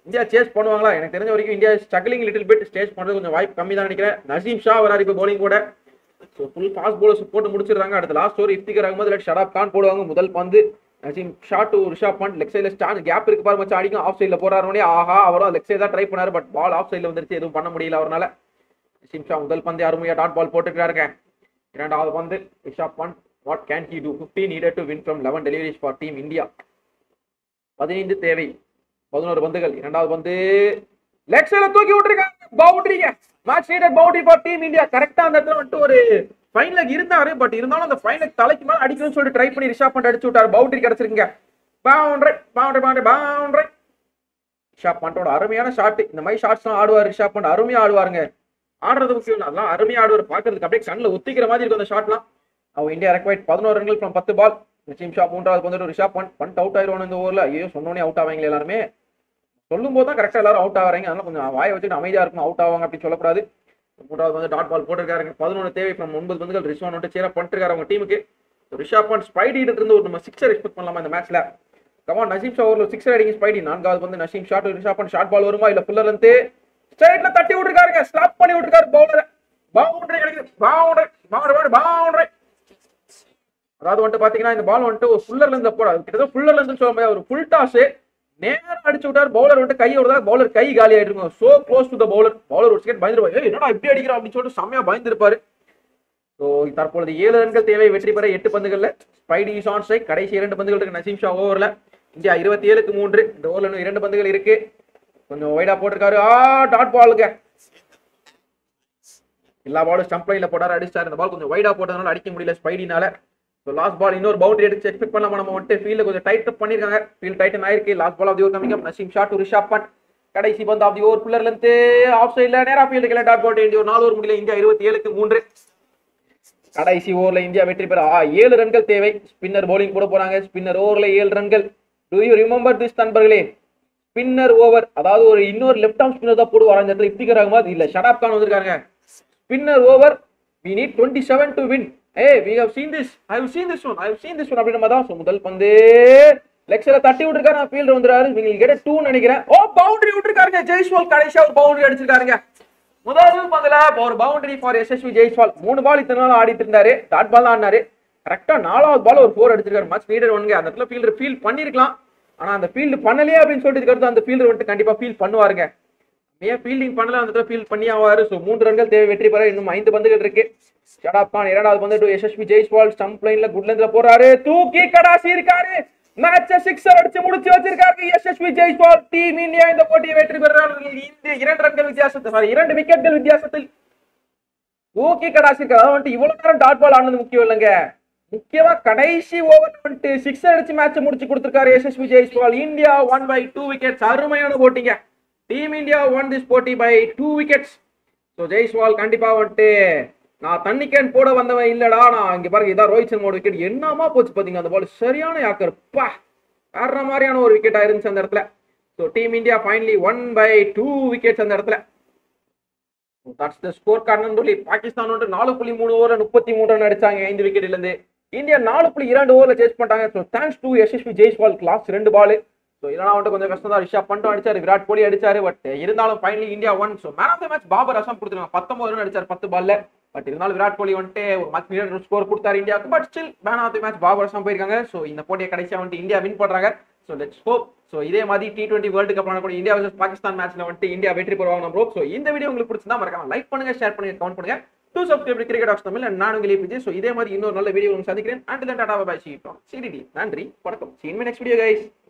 இந்தியா சேஸ் பண்ணுவாங்களா எனக்கு தெரிஞ்ச வரைக்கும் India struggling little bit stage பண்றது கொஞ்சம் வாய்ப்பு கம்மி தான் நினைக்கிறேன் நசீம் ஷா வராரு இப்போ bowling கூட ஸோ ஃபுல் ஃபாஸ்ட் bowlers போட்டு முடிச்சிடுறாங்க அடுத்த லாஸ்ட் ஒரு இஃப்திகர் அகமது இல்லாட்டி ஷடாப் கான் போடுவாங்க முதல் பந்து நசீம் ஷாட் ரிஷாப் பண்ட் லெக் சைடில் ஸ்டாண்ட் கேப் இருக்கு பாரு மச்சான் அடிக்கும் ஆஃப் சைடில் போறாரு ஆஹா அவரும் லெக் சைடு தான் ட்ரை பண்ணாரு பட் பால் ஆஃப் சைடில் வந்துருச்சு எதுவும் பண்ண முடியல அவரால் நசீம் ஷா முதல் பந்து அருமையா டாட் பால் போட்டுக்கிறாருங்க இரண்டாவது பந்து Rishabh Pant what can he do fifty needed to win from eleven deliveries for team India பதினைந்து தேவை பதினோரு பந்துகள் இரண்டாவது பந்து லெக் சைடில் தூக்கி விட்டுருக்காங்க பவுண்டரிங்க match needed boundary for team India கரெக்டா அந்த இடத்துல வந்துட்டு ஒரு ஃபைன் லெக் இருந்தாரு பட் இருந்தாலும் அந்த ஃபைன் லெக் தலைக்கு மேல அடிக்கணும்னு சொல்லிட்டு ட்ரை பண்ணி ரிஷாப் பண்ட் அடிச்சு விட்டாரு பவுண்டரி கிடைச்சிருங்க boundary boundary boundary boundary Rishabh பண்டோட அருமையான ஷாட் இந்த மாதிரி ஷாட்ஸ் எல்லாம் ஆடுவார் ரிஷாப் பண்ட் அருமையா ஆடுவாருங்க ஆடுறது முக்கியம் இல்ல, அதெல்லாம் அருமையா ஆடுவார் பாக்குறதுக்கு அப்படியே கண்ணில் ஒத்திக்கிற மாதிரி இருக்கும் அந்த ஷாட்லாம் அவன் இந்தியா ரெக்வைட் பதினோரு ரன்கள் from பத்து பால் நசீம் ஷா மூன்றாவது வந்துட்டு ரிஷாப் பண்ட் பண்ட் அவுட் ஆயிடுவானு இந்த ஓவரில் ஐயோ சொன்னோடனே அவுட் ஆவாங்க எல்லாருமே சொல்லும் போது தான் கரெக்டாக எல்லாரும் அவுட் ஆகிறாங்க அதனால கொஞ்சம் வாயை வச்சுட்டு அமைதியா இருக்கணும் அவுட் ஆவாங்க அப்படின்னு சொல்லக்கூடாது மூன்றாவது வந்து டாட் பால் போட்டிருக்காருங்க பதினொன்று தேவை ஃப்ரம் ஒன்பது பந்துகள் ரிஷ்வான் வந்துட்டு சேரா பண்ணிருக்காரு அவங்க டீமுக்கு ரிஷாப் பண்ட் ஸ்பைடி இருந்து ஒரு நம்ம சிக்ஸர் எக்ஸ்பெக்ட் பண்ணலாமா இந்த மேட்ச்ல கமான் நசீம் ஷா ஒரு சிக்ஸர் அடிங்க ஸ்பைடி நான்காவது வந்து நசீம் ஷாட் ரிஷாப் பண்ட் ஷார்ட் பால் வருமா இல்ல ஃபுல்லர் இருந்து ஸ்ட்ரைட்ல தட்டி விட்டுருக்காருங்க ஸ்லாப் பண்ணி விட்டுருக்காரு பவுலர் பவுண்டரி கிடைக்குது பவுண்டரி பவுண்டரி பவுண்டரி அதாவது வந்துட்டு பாத்தீங்கன்னா இந்த பால் வந்துட்டு ஒரு ஃபுல்லர்ல இருந்து போட கிட்டத்தட்ட ஃபுல்லர்ல இருந்து சொல்ல முடியாது ஒரு ஃபுல் டாஸ் நேரம் அடிச்சு விட்டார் பவுலர் வந்துட்டு கை விடுறதா பவுலர் கை காலி ஆயிட்டு இருக்கும் so close to the bowler bowler ஒரு செகண்ட் பயந்துருப்பாரு ஏய் என்னடா இப்படி அடிக்கிறோம் அப்படின்னு சொல்லிட்டு செம்மையா பயந்துருப்பாரு ஸோ தற்பொழுது ஏழு ரன்கள் தேவை வெற்றி பெற எட்டு பந்துகள்ல ஸ்பைடி இஸ் ஆன் ஸ்ட்ரைக் கடைசி இரண்டு பந்துகள் இருக்கு நசீம் ஷா ஓவர்ல இந்தியா இருபத்தி ஏழுக்கு மூன்று இந்த ஓவர்ல இன்னும் இரண்டு பந்துகள் இருக்கு கொஞ்சம் வைடா போட்டிருக்காரு ஆ டாட் பாலுங்க எல்லா பாலும் ஸ்டம்ப் லைன்ல போட்டாரு அடிச்சாரு இந்த பால் கொஞ்சம் வைடா போட்டதுனால அடிக்க முடியல ஸ்பைடினால ஸோ லாஸ்ட் பால் இன்னொரு பவுண்டரி எடுத்து எக்ஸ்பெக்ட் பண்ணலாமா நம்ம வந்துட்டு ஃபீல்டு கொஞ்சம் டைட் அப் பண்ணிருக்காங்க ஃபீல்ட் டைட்டன் ஆயிருக்கு last ball of the over coming up Naseem Shah Rishabh Pant கடைசி பந்து ஆஃப் தி ஓவர் பிள்ளர்ல இருந்து ஆஃப் சைட்ல நேரா ஃபீல்டுக்கு டாட் பால் இந்தியா ஒரு நாலு ஓவர் முடியல இந்தியா இருபத்தி ஏழுக்கு மூன்று கடைசி ஓவர்ல இந்தியா வெற்றி பெற ஆ, ஏழு ரன்கள் தேவை ஸ்பின்னர் bowling போட போறாங்க ஸ்பின்னர் ஓவர்ல ஏழு ரன்கள் டு யூ ரிமெம்பர் திஸ் நண்பர்களே ஸ்பின்னர் ஓவர் அதாவது ஒரு இன்னொரு லெஃப்ட் ஆர்ம் ஸ்பின்னர் தான் போடுவார் அந்த இடத்துல இப்திகர் அகமது இல்ல ஷடாப் கான் வந்திருக்காங்க spinner over we need twenty seven to win uh we have seen this I have seen this one I have seen this one அப்படின்ற மாதிரி தான் So, முதல் பந்து லெக்ஸ்ல தட்டி விட்டுருக்காரு நான் ஃபீல்டர் வந்துறாரு நீங்க கெட்ட டூ நினைக்கிறேன் ஓ பவுண்டரி விட்டுருக்காருங்க ஜெய்ஸ்வால் கடைசியா ஒரு பவுண்டரி அடிச்சிருக்காருங்க முதல் பந்துல ஒரு பவுண்டரி ஃபார் எஸ்எஸ்வி ஜெய்ஸ்வால் மூணு பால் இத்தனை நாள் ஆடிட்டு இருந்தாரு டாட் பால் தான் ஆடினாரு கரெக்டா நாலாவது பால் ஒரு ஃபோர் அடிச்சிருக்காரு மச் நீடர் ஒன்ங்க அந்த இடத்துல ஃபீல்டர் ஃபீல் பண்ணிருக்கலாம் ஆனா அந்த ஃபீல்டு பண்ணலையே அப்படின்னு சொல்லிட்டு இதுக்கு அடுத்து அந்த ஃபீல்டர் வந்துட்டு கண்டிப்பா ஃபீல் பண்ணுவாருங்க ஏன் ஃபீல்டிங் பண்ணல அந்த இடத்துல ஃபீல் பண்ணி ஆவாரு ஸோ மூன்று ரன்கள் தேவை வெற்றி பெற இன்னும் ஐந்து பந்துகள் இருக்கு ஷடாப் கான் இரண்டாவது பந்து டு எஸ்எஸ்பி ஜெய்ஸ்வால் ஸ்டம்ப் லைன்ல குட்லந்துல போறாரு தூக்கி கடாசி இருக்காரு மேட்ச சிக்ஸர் அடிச்சு முடிச்சு வச்சிருக்காரு எஸ்எஸ்பி ஜெய்ஸ்வால் டீம் இந்தியா இந்த போட்டியை வெற்றி பெறுகிறார்கள் இந்த இரண்டு ரன்கள் வித்தியாசத்தில் sorry, இரண்டு விக்கெட்கள் வித்தியாசத்தில் தூக்கி கடாசி இருக்காரு அதாவது வந்துட்டு இவ்வளவு நேரம் டாட் பால் ஆனது முக்கியம் இல்லைங்க முக்கியமா கடைசி ஓவர் வந்துட்டு சிக்ஸர் அடிச்சு மேட்ச் முடிச்சு கொடுத்திருக்காரு எஸ்எஸ்பி Jaiswal India won by two wickets அருமையான போட்டிங்க டீம் இந்தியா ஒன் திஸ் போட்டி by two wickets so Jaiswal கண்டிப்பா வந்துட்டு நான் தண்ணி கேன் போட வந்தவன் இல்லடா நான் இங்க பாருங்க இதான் ரோஹித் சர்மாவோட விக்கெட் என்னமா போச்சு பாத்தீங்க அந்த பால் சரியான யாக்கர் பா வேற மாதிரியான ஒரு விக்கெட் இருந்துச்சு அந்த இடத்துல so team India finally won by two wickets அந்த இடத்துல தட்ஸ் த ஸ்கோர் கார்டு சொல்லி பாகிஸ்தான் வந்து நாலு புள்ளி மூணு ஓவர் முப்பத்தி மூணு ரன் அடிச்சாங்க ஐந்து விக்கெட்ல இருந்து இந்தியா நாலு புள்ளி இரண்டு ஓவர்ல சேஸ் பண்ணிட்டாங்க ஸோ தேங்க்ஸ் டு எஸ்எஸ்பி ஜெய்ஸ்வால் லாஸ்ட் ரெண்டு பால் ஸோ இதெல்லாம் வந்துட்டு கொஞ்சம் கஷ்டம் தான் ரிஷப் பண்டும் அடிச்சாரு விராட் கோலி அடிச்சாரு பட் இருந்தாலும் finally India won so man of the match Babar Azam கொடுத்துருக்காங்க பத்தொன்பது ரன் அடிச்சார் பத்து பால்ல பட் இருந்தாலும் விராட் கோலி வந்துட்டு ஒரு மேட்ச் மீடியம் ஸ்கோர் கொடுத்தாரு இந்தியாவுக்கு but still man of the match Babar Azam போயிருக்காங்க ஸோ இந்த போட்டியை கடைசியா வந்துட்டு இந்தியா வின் பண்றாங்க ஸோ லெட்ஸ் ஹோப் ஸோ இதே மாதிரி டி டுவெண்ட்டி வேர்ல்டு கப் நடக்கூடிய இந்தியா வர்சஸ் பாகிஸ்தான் மேட்ச்ல வந்துட்டு இந்தியா வெற்றி பெறுவாங்க நம்ம ஸோ இந்த வீடியோ உங்களுக்கு பிடிச்சிருந்தா மறக்காம லைக் பண்ணுங்க ஷேர் பண்ணுங்க கமெண்ட் பண்ணுங்க do subscribe cricket of Tamil நான் உங்களை பிஜி ஸோ இதே மாதிரி இன்னொரு நல்ல வீடியோ உங்களுக்கு சந்திக்கிறேன் அண்ட் தென் டாடா பாய் சி சிடிடி நன்றி வணக்கம் சீன் நெக்ஸ்ட் வீடியோ கைஸ்